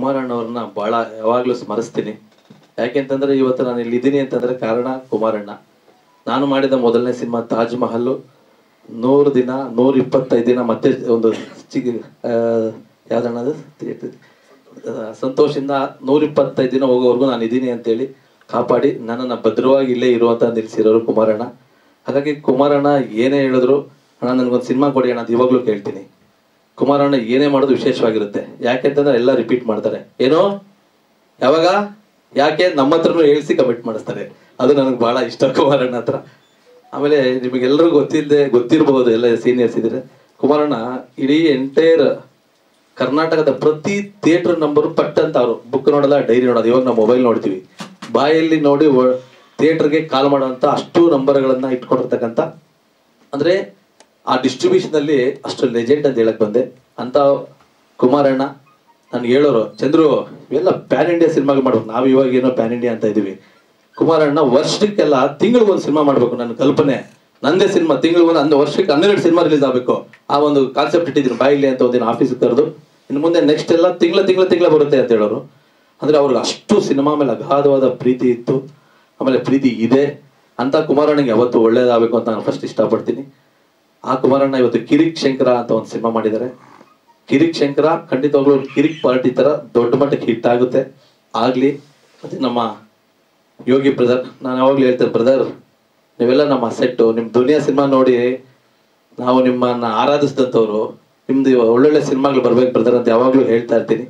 ಕುಮಾರಣ್ಣವ್ರನ್ನ ಬಹಳ ಯಾವಾಗಲೂ ಸ್ಮರಿಸ್ತೀನಿ ಯಾಕೆಂತಂದ್ರೆ ಇವತ್ತು ನಾನು ಇಲ್ಲಿ ಇದ್ದೀನಿ ಅಂತಂದ್ರೆ ಕಾರಣ ಕುಮಾರಣ್ಣ ನಾನು ಮಾಡಿದ ಮೊದಲನೇ ಸಿನಿಮಾ ತಾಜ್ ಮಹಲ್ ನೂರು ದಿನ ನೂರ ಇಪ್ಪತ್ತೈದು ದಿನ ಮತ್ತೆ ಒಂದು ಚಿಕ್ಕ ಯಾವ್ದಣ್ಣದು theatre? ಆ, ಸಂತೋಷದಿಂದ ನೂರ ಇಪ್ಪತ್ತೈದು ದಿನ ಹೋಗೋವರೆಗೂ ನಾನು ಇದ್ದೀನಿ ಅಂತೇಳಿ ಕಾಪಾಡಿ ನನ್ನನ್ನು ಭದ್ರವಾಗಿ ಇಲ್ಲೇ ಇರುವಂತ ನಿಲ್ಸಿರೋರು ಕುಮಾರಣ್ಣ ಹಾಗಾಗಿ ಕುಮಾರಣ್ಣ ಏನೇ ಹೇಳಿದ್ರು ಅಣ್ಣ ನನಗೊಂದು ಸಿನಿಮಾ ಕೊಡಿ ಅಣ್ಣ ಅಂತ ಇವಾಗ್ಲೂ ಕೇಳ್ತೀನಿ ಕುಮಾರಣ್ಣ ಏನೇ ಮಾಡೋದು ವಿಶೇಷವಾಗಿರುತ್ತೆ ಯಾಕೆಂತಂದ್ರೆ ಎಲ್ಲ ರಿಪೀಟ್ ಮಾಡ್ತಾರೆ ಏನೋ ಯಾವಾಗ ಯಾಕೆ ನಮ್ಮ ಹತ್ರನೂ ಹೇಳ್ಸಿ ಕಮಿಟ್ ಮಾಡಿಸ್ತಾರೆ ಅದು ನನಗೆ ಬಹಳ ಇಷ್ಟ ಕುಮಾರಣ್ಣ ಹತ್ರ ಆಮೇಲೆ ನಿಮಗೆಲ್ಲರಿಗೂ ಗೊತ್ತಿಲ್ಲದೆ ಗೊತ್ತಿರಬಹುದು ಎಲ್ಲ ಸೀನಿಯರ್ಸ್ ಇದ್ರೆ ಕುಮಾರಣ್ಣ ಇಡೀ ಎಂಟೈರ್ ಕರ್ನಾಟಕದ ಪ್ರತಿ ಥಿಯೇಟರ್ ನಂಬರ್ ಪಟ್ ಅಂತ ಅವರು ಬುಕ್ ನೋಡಲ್ಲ ಡೈರಿ ನೋಡೋದು ಇವಾಗ ನಾವು ಮೊಬೈಲ್ ನೋಡ್ತೀವಿ ಬಾಯಲ್ಲಿ ನೋಡಿ ಥಿಯೇಟರ್ಗೆ ಕಾಲ್ ಮಾಡುವಂತ ಅಷ್ಟು ನಂಬರ್ಗಳನ್ನ ಇಟ್ಕೊಂಡಿರ್ತಕ್ಕಂಥ ಅಂದ್ರೆ ಆ ಡಿಸ್ಟ್ರಿಬ್ಯೂಷನ್ ಅಲ್ಲಿ ಅಷ್ಟು ಲೆಜೆಂಡ್ ಅಂತ ಹೇಳಕ್ ಬಂದೆ ಅಂತ ಕುಮಾರಣ್ಣ ನನ್ಗೆ ಹೇಳೋರು ಚಂದ್ರು ಇವೆಲ್ಲ ಪ್ಯಾನ್ ಇಂಡಿಯಾ ಸಿನಿಮಾಗಳು ಮಾಡ್ಬೇಕು ನಾವು ಇವಾಗ ಏನೋ ಪ್ಯಾನ್ ಇಂಡಿಯಾ ಅಂತ ಇದೀವಿ ಕುಮಾರಣ್ಣ ವರ್ಷಕ್ಕೆಲ್ಲ ತಿಂಗಳಿಗೊಂದು ಸಿನಿಮಾ ಮಾಡ್ಬೇಕು ನನ್ನ ಕಲ್ಪನೆ ನಂದೇ ಸಿನಿಮಾ ತಿಂಗಳಿಗೊಂದು ಒಂದು ವರ್ಷಕ್ಕೆ ಹನ್ನೆರಡು ಸಿನಿಮಾ ರಿಲೀಸ್ ಆಗಬೇಕು ಆ ಒಂದು ಕಾನ್ಸೆಪ್ಟ್ ಇಟ್ಟಿದ್ದೀನಿ ಬಾಯಿಲಿ ಅಂತ ಒಂದಿನ ಆಫೀಸ್ ಕರೆದು ಇನ್ನು ಮುಂದೆ ನೆಕ್ಸ್ಟ್ ಎಲ್ಲ ತಿಂಗಳ ತಿಂಗಳ ತಿಂಗಳ ಬರುತ್ತೆ ಅಂತ ಹೇಳೋರು ಅಂದ್ರೆ ಅವ್ರಿಗೆ ಅಷ್ಟು ಸಿನಿಮಾ ಮೇಲೆ ಅಗಾಧವಾದ ಪ್ರೀತಿ ಇತ್ತು ಆಮೇಲೆ ಪ್ರೀತಿ ಇದೆ ಅಂತ ಕುಮಾರಣ್ಣಗೆ ಯಾವತ್ತು ಒಳ್ಳೇದಾಗಬೇಕು ಅಂತ ನಾನು ಫಸ್ಟ್ ಇಷ್ಟಪಡ್ತೀನಿ ಆ ಕುಮಾರಣ್ಣ ಇವತ್ತು ಕಿರಿಕ್ ಶಂಕರ ಅಂತ ಒಂದು ಸಿನಿಮಾ ಮಾಡಿದ್ದಾರೆ ಕಿರಿಕ್ ಶಂಕರ ಖಂಡಿತವಾಗ್ಲೂ ಒಂದು ಕಿರಿಕ್ ಪಾರ್ಟಿ ತರ ದೊಡ್ಡ ಮಟ್ಟಕ್ಕೆ ಹಿಟ್ ಆಗುತ್ತೆ ಆಗ್ಲಿ ಮತ್ತೆ ನಮ್ಮ ಯೋಗಿ ಬ್ರದರ್ ನಾನು ಯಾವಾಗ್ಲೂ ಹೇಳ್ತೇನೆ ಬ್ರದರ್ ನೀವೆಲ್ಲ ನಮ್ಮ ಸೆಟ್ಟು ನಿಮ್ ದುನಿಯಾ ಸಿನಿಮಾ ನೋಡಿ ನಾವು ನಿಮ್ಮನ್ನ ಆರಾಧಿಸಿದಂಥವ್ರು ನಿಮ್ದು ಒಳ್ಳೊಳ್ಳೆ ಸಿನಿಮಾಗಳು ಬರ್ಬೇಕು ಬ್ರದರ್ ಅಂತ ಯಾವಾಗ್ಲೂ ಹೇಳ್ತಾ ಇರ್ತೀನಿ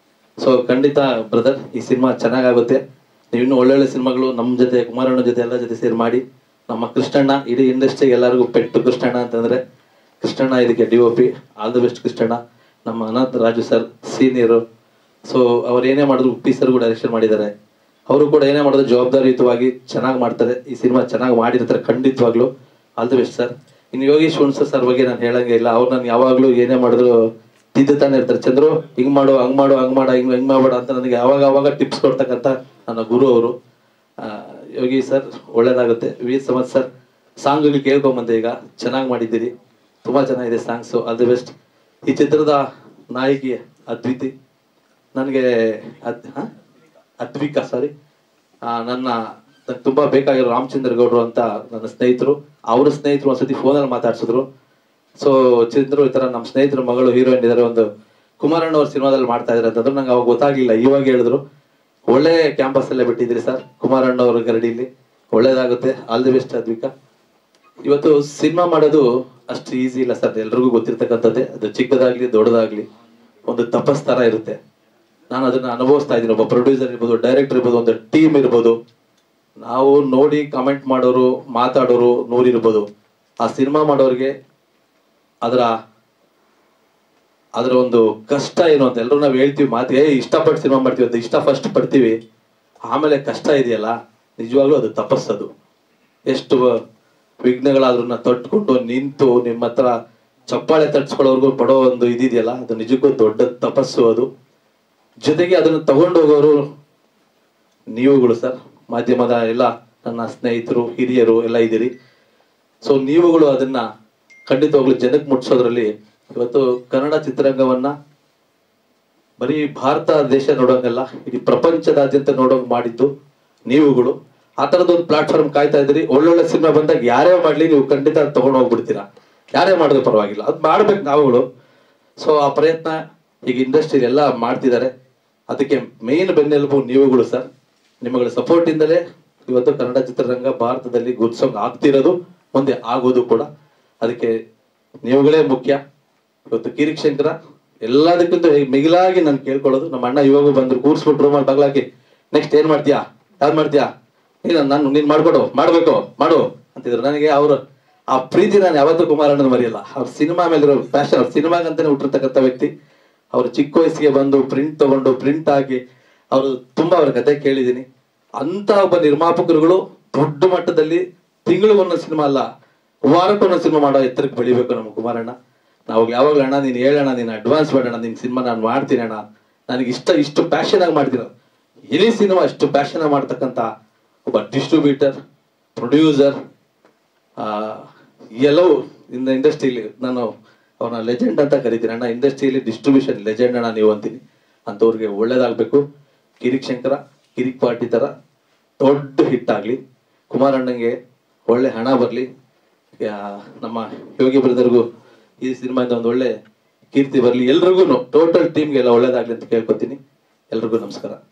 ಸೊ ಖಂಡಿತ ಬ್ರದರ್ ಈ ಸಿನಿಮಾ ಚೆನ್ನಾಗಾಗುತ್ತೆ ನೀವು ಇನ್ನೂ ಒಳ್ಳೊಳ್ಳೆ ಸಿನಿಮಾಗಳು ನಮ್ಮ ಜೊತೆ ಕುಮಾರಣ್ಣ ಜೊತೆ ಎಲ್ಲ ಜೊತೆ ಸೇರಿ ಮಾಡಿ ನಮ್ಮ ಕೃಷ್ಣಣ್ಣ ಇಡೀ ಇಂಡಸ್ಟ್ರಿಗೆ ಎಲ್ಲರಿಗೂ ಪೆಟ್ಟು ಕೃಷ್ಣಣ್ಣ ಅಂತಂದ್ರೆ ಕೃಷ್ಣಣ್ಣ ಇದಕ್ಕೆ D O P all the best ಕೃಷ್ಣಣ್ಣ ನಮ್ಮ Anant Raju sir senior so ಅವ್ರು ಏನೇ ಮಾಡಿದ್ರು ಉಪ್ಪಿ ಸರ್ ಕೂಡ ಡೈರೆಕ್ಷನ್ ಮಾಡಿದ್ದಾರೆ ಅವರು ಕೂಡ ಏನೇ ಮಾಡಿದ್ರು ಜವಾಬ್ದಾರಿಯುತವಾಗಿ ಚೆನ್ನಾಗಿ ಮಾಡ್ತಾರೆ ಈ ಸಿನಿಮಾ ಚೆನ್ನಾಗಿ ಮಾಡಿರ್ತಾರೆ ಖಂಡಿತವಾಗ್ಲು ಆಲ್ ದಿ ಬೆಸ್ಟ್ ಸರ್ ಇನ್ನು ಯೋಗೇಶ್ ಹುಣ್ಸ ಸರ್ ಬಗ್ಗೆ ನಾನು ಹೇಳಂಗೆ ಇಲ್ಲ ಅವ್ರು ನಾನು ಯಾವಾಗ್ಲೂ ಏನೇ ಮಾಡಿದ್ರು ತಿದ್ದುತ್ತಾನೆ ಇರ್ತಾರೆ ಚಂದ್ರು ಹಿಂಗ್ ಮಾಡು ಹಂಗ್ ಮಾಡು ಹಂಗ್ ಮಾಡ ಹಿಂಗ್ ಹಿಂಗ್ ಮಾಡ್ಬೇಡ ಅಂತ ನನಗೆ ಯಾವಾಗ ಅವಾಗ ಟಿಪ್ಸ್ ಕೊಡ್ತಕ್ಕಂಥ ನನ್ನ ಗುರು ಅವರು ಯೋಗಿ ಸರ್ ಒಳ್ಳೇದಾಗುತ್ತೆ ವಿ ಸಮತ್ ಸರ್ ಸಾಂಗ್ಗಳು ಕೇಳ್ಕೊಂಬಂದೆ ಈಗ ಚೆನ್ನಾಗಿ ಮಾಡಿದ್ದೀರಿ ತುಂಬಾ ಚೆನ್ನಾಗಿದೆ ಸಾಂಗ್ಸು ಆಲ್ ದಿ ಬೆಸ್ಟ್ ಈ ಚಿತ್ರದ ನಾಯಕಿ ಅದ್ವಿತಿ ನನಗೆ ಅದ್ ಹ? ಅದ್ವಿಕಾ ಸಾರಿ ನನ್ನ ನಂಗೆ ತುಂಬಾ ಬೇಕಾಗಿರೋ ರಾಮಚಂದ್ರ ಗೌಡ್ರು ಅಂತ ನನ್ನ ಸ್ನೇಹಿತರು ಅವ್ರ ಸ್ನೇಹಿತರು ಒಂದ್ಸತಿ ಫೋನಲ್ಲಿ ಮಾತಾಡ್ಸಿದ್ರು ಸೊ ಚಂದ್ರು ಈ ತರ ನಮ್ಮ ಸ್ನೇಹಿತರ ಮಗಳು ಹೀರೋಯಿನ್ ಇದಾರೆ ಒಂದು ಕುಮಾರಣ್ಣ ಅವ್ರ ಸಿನಿಮಾದಲ್ಲಿ ಮಾಡ್ತಾ ಇದಾರೆ ಅಂತಂದ್ರೆ ನಂಗೆ ಅವಾಗ ಗೊತ್ತಾಗ್ಲಿಲ್ಲ ಇವಾಗ ಹೇಳಿದ್ರು ಒಳ್ಳೆ ಕ್ಯಾಂಪಸ್ ಅಲ್ಲೇ ಬಿಟ್ಟಿದ್ರಿ ಸರ್ ಕುಮಾರಣ್ಣ ಅವ್ರ ಗರಡಿಲಿ ಒಳ್ಳೇದಾಗುತ್ತೆ ಆಲ್ ದಿ ಬೆಸ್ಟ್ ಅದ್ವಿಕಾ ಇವತ್ತು ಸಿನಿಮಾ ಮಾಡೋದು ಅಷ್ಟು ಈಸಿ ಇಲ್ಲ ಸರ್ ಎಲ್ರಿಗೂ ಗೊತ್ತಿರ್ತಕ್ಕಂಥದ್ದೇ ಅದು ಚಿಕ್ಕದಾಗ್ಲಿ ದೊಡ್ಡದಾಗ್ಲಿ ಒಂದು ತಪಸ್ ತರ ಇರುತ್ತೆ ನಾನು ಅದನ್ನ ಅನುಭವಿಸ್ತಾ ಇದ್ದೀನಿ ಒಬ್ಬ ಪ್ರೊಡ್ಯೂಸರ್ ಇರ್ಬೋದು ಡೈರೆಕ್ಟರ್ ಇರ್ಬೋದು ಒಂದು ಟೀಮ್ ಇರ್ಬೋದು ನಾವು ನೋಡಿ ಕಮೆಂಟ್ ಮಾಡೋರು ಮಾತಾಡೋರು ನೂರಿರ್ಬೋದು ಆ ಸಿನಿಮಾ ಮಾಡೋರಿಗೆ ಅದರ ಅದರ ಒಂದು ಕಷ್ಟ ಏನು ಅಂತ ಎಲ್ಲರೂ ನಾವು ಹೇಳ್ತೀವಿ ಮಾತು ಏ ಇಷ್ಟಪಟ್ಟು ಸಿನಿಮಾ ಮಾಡ್ತೀವಿ ಅಂತ ಇಷ್ಟ ಫಸ್ಟ್ ಪಡ್ತೀವಿ ಆಮೇಲೆ ಕಷ್ಟ ಇದೆಯಲ್ಲ ನಿಜವಾಗ್ಲೂ ಅದು ತಪಸ್ಸದು ಎಷ್ಟು ವಿಘ್ನಗಳಾದ್ರನ್ನ ತಟ್ಕೊಂಡು ನಿಂತು ನಿಮ್ಮ ಹತ್ರ ಚಪ್ಪಾಳೆ ತಟ್ಸ್ಕೊಳ್ಳೋರ್ಗು ಪಡೋ ಒಂದು ಇದಿದೆಯಲ್ಲ ಅದು ನಿಜಕ್ಕೂ ದೊಡ್ಡ ತಪಸ್ಸು ಅದು ಜೊತೆಗೆ ಅದನ್ನ ತಗೊಂಡು ಹೋಗೋರು ನೀವುಗಳು ಸರ್ ಮಾಧ್ಯಮದ ಎಲ್ಲ ನನ್ನ ಸ್ನೇಹಿತರು ಹಿರಿಯರು ಎಲ್ಲ ಇದ್ದೀರಿ ಸೊ ನೀವುಗಳು ಅದನ್ನ ಖಂಡಿತವಾಗ್ಲೂ ಜನಕ್ಕೆ ಮುಟ್ಸೋದ್ರಲ್ಲಿ ಇವತ್ತು ಕನ್ನಡ ಚಿತ್ರರಂಗವನ್ನ ಬರೀ ಭಾರತ ದೇಶ ನೋಡೋಂಗಲ್ಲ ಇಡೀ ಪ್ರಪಂಚದಾದ್ಯಂತ ನೋಡೋಂಗ್ ಮಾಡಿದ್ದು ನೀವುಗಳು ಆ ತರದೊಂದು ಪ್ಲಾಟ್ಫಾರ್ಮ್ ಕಾಯ್ತಾ ಇದ್ರಿ ಒಳ್ಳೊಳ್ಳೆ ಸಿನಿಮಾ ಬಂದಾಗ ಯಾರೇ ಮಾಡ್ಲಿ ನೀವು ಖಂಡಿತ ಅದ್ ತಗೊಂಡ್ ಹೋಗ್ಬಿಡ್ತೀರಾ ಯಾರೇ ಮಾಡಿದ್ರು ಪರವಾಗಿಲ್ಲ ಅದ್ ಮಾಡ್ಬೇಕು ನಾವುಗಳು ಸೊ ಆ ಪ್ರಯತ್ನ ಈಗ ಇಂಡಸ್ಟ್ರಿ ಎಲ್ಲ ಮಾಡ್ತಿದ್ದಾರೆ ಅದಕ್ಕೆ ಮೇನ್ ಬೆನ್ನೆಲುಬು ನೀವುಗಳು ಸರ್ ನಿಮ್ಮಗಳ ಸಪೋರ್ಟ್ ಇಂದಲೇ ಇವತ್ತು ಕನ್ನಡ ಚಿತ್ರರಂಗ ಭಾರತದಲ್ಲಿ ಗುರ್ಸೋಂಗ್ ಆಗ್ತಿರೋದು ಮುಂದೆ ಆಗೋದು ಕೂಡ ಅದಕ್ಕೆ ನೀವುಗಳೇ ಮುಖ್ಯ ಇವತ್ತು ಕಿರಿಕ್ ಶಂಕರ ಎಲ್ಲದಕ್ಕಿಂತ ಮಿಗಿಲಾಗಿ ನಾನು ಕೇಳ್ಕೊಳ್ಳೋದು ನಮ್ಮ ಅಣ್ಣ ಇವಾಗ ಬಂದ್ರು ಕೂರ್ಸ್ಬಿಟ್ಟು ರೂಮಲ್ಲಿ ಬಗ್ಲಾಕಿ ನೆಕ್ಸ್ಟ್ ಏನ್ ಮಾಡ್ತೀಯಾ ಯಾವ್ದು ಮಾಡ್ತೀಯಾ ನೀನು ನಾನು ನೀನ್ ಮಾಡ್ಕೊಡು ಮಾಡ್ಬೇಕು ಮಾಡು ಅಂತಿದ್ರು ನನಗೆ ಅವರು ಆ ಪ್ರೀತಿ ನಾನು ಯಾವತ್ತೂ ಕುಮಾರಣ್ಣನ ಮರೆಯಲ್ಲ ಅವ್ರ ಸಿನಿಮಾ ಮೇಲಿರೋ ಪ್ಯಾಷನ್ ಅವ್ರ ಸಿನಿಮಾಗಂತಾನೆ ಹುಟ್ಟಿರ್ತಕ್ಕಂಥ ವ್ಯಕ್ತಿ ಅವರು ಚಿಕ್ಕ ವಯಸ್ಸಿಗೆ ಬಂದು ಪ್ರಿಂಟ್ ತಗೊಂಡು ಪ್ರಿಂಟ್ ಹಾಕಿ ಅವರು ತುಂಬಾ ಅವ್ರ ಕತೆ ಕೇಳಿದೀನಿ ಅಂತ ಒಬ್ಬ ನಿರ್ಮಾಪಕರುಗಳು ದೊಡ್ಡ ಮಟ್ಟದಲ್ಲಿ ತಿಂಗಳಿಗೊಂದೊಂದು ಸಿನಿಮಾ ಅಲ್ಲ ವಾರಕ್ಕೊಂದೊಂದು ಸಿನಿಮಾ ಮಾಡೋ ಎತ್ತರಕ್ಕೆ ಬೆಳಿಬೇಕು ನಮ್ಮ ಕುಮಾರಣ್ಣ ನಾವು ಯಾವಾಗಲೂ ಅಣ್ಣ ನೀನು ಹೇಳೋಣ ನೀನು ಅಡ್ವಾನ್ಸ್ ಬೇಡಣ್ಣ ನಿನ್ ಸಿನಿಮಾ ನಾನು ಮಾಡ್ತೀನಿ ಅಣ್ಣ ನನಗೆ ಇಷ್ಟ ಇಷ್ಟು ಪ್ಯಾಷನ್ ಆಗಿ ಮಾಡ್ತೀರ ಇಡೀ ಸಿನಿಮಾ ಇಷ್ಟು ಪ್ಯಾಷನ್ ಆಗಿ ಮಾಡ್ತಕ್ಕಂಥ ಒಬ್ಬ ಡಿಸ್ಟ್ರಿಬ್ಯೂಟರ್ ಪ್ರೊಡ್ಯೂಸರ್ ಎಲ್ಲವೂ ಇನ್ ಇಂಡಸ್ಟ್ರಿಲಿ ನಾನು ಅವ್ರನ್ನ ಲೆಜೆಂಡ್ ಅಂತ ಕರಿತೀನಿ ಅಣ್ಣ ಇಂಡಸ್ಟ್ರಿಯಲ್ಲಿ ಡಿಸ್ಟ್ರಿಬ್ಯೂಷನ್ ಲೆಜೆಂಡ್ ಅಣ್ಣ ನೀವು ಅಂತೀನಿ ಅಂಥವ್ರಿಗೆ ಒಳ್ಳೇದಾಗಬೇಕು ಕಿರಿಕ್ ಶಂಕರ ಕಿರಿಕ್ ಪಾರ್ಟಿ ಥರ ದೊಡ್ಡ ಹಿಟ್ ಆಗಲಿ ಕುಮಾರಣ್ಣಂಗೆ ಒಳ್ಳೆ ಹಣ ಬರಲಿ ನಮ್ಮ ಯೋಗಿ ಬ್ರದರ್ಗೂ ಈ ಸಿನಿಮಾಯಿಂದ ಒಂದು ಒಳ್ಳೆ ಕೀರ್ತಿ ಬರಲಿ ಎಲ್ರಿಗೂ ಟೋಟಲ್ ಟೀಮ್ಗೆ ಎಲ್ಲ ಒಳ್ಳೇದಾಗಲಿ ಅಂತ ಕೇಳ್ಕೊತೀನಿ ಎಲ್ರಿಗೂ ನಮಸ್ಕಾರ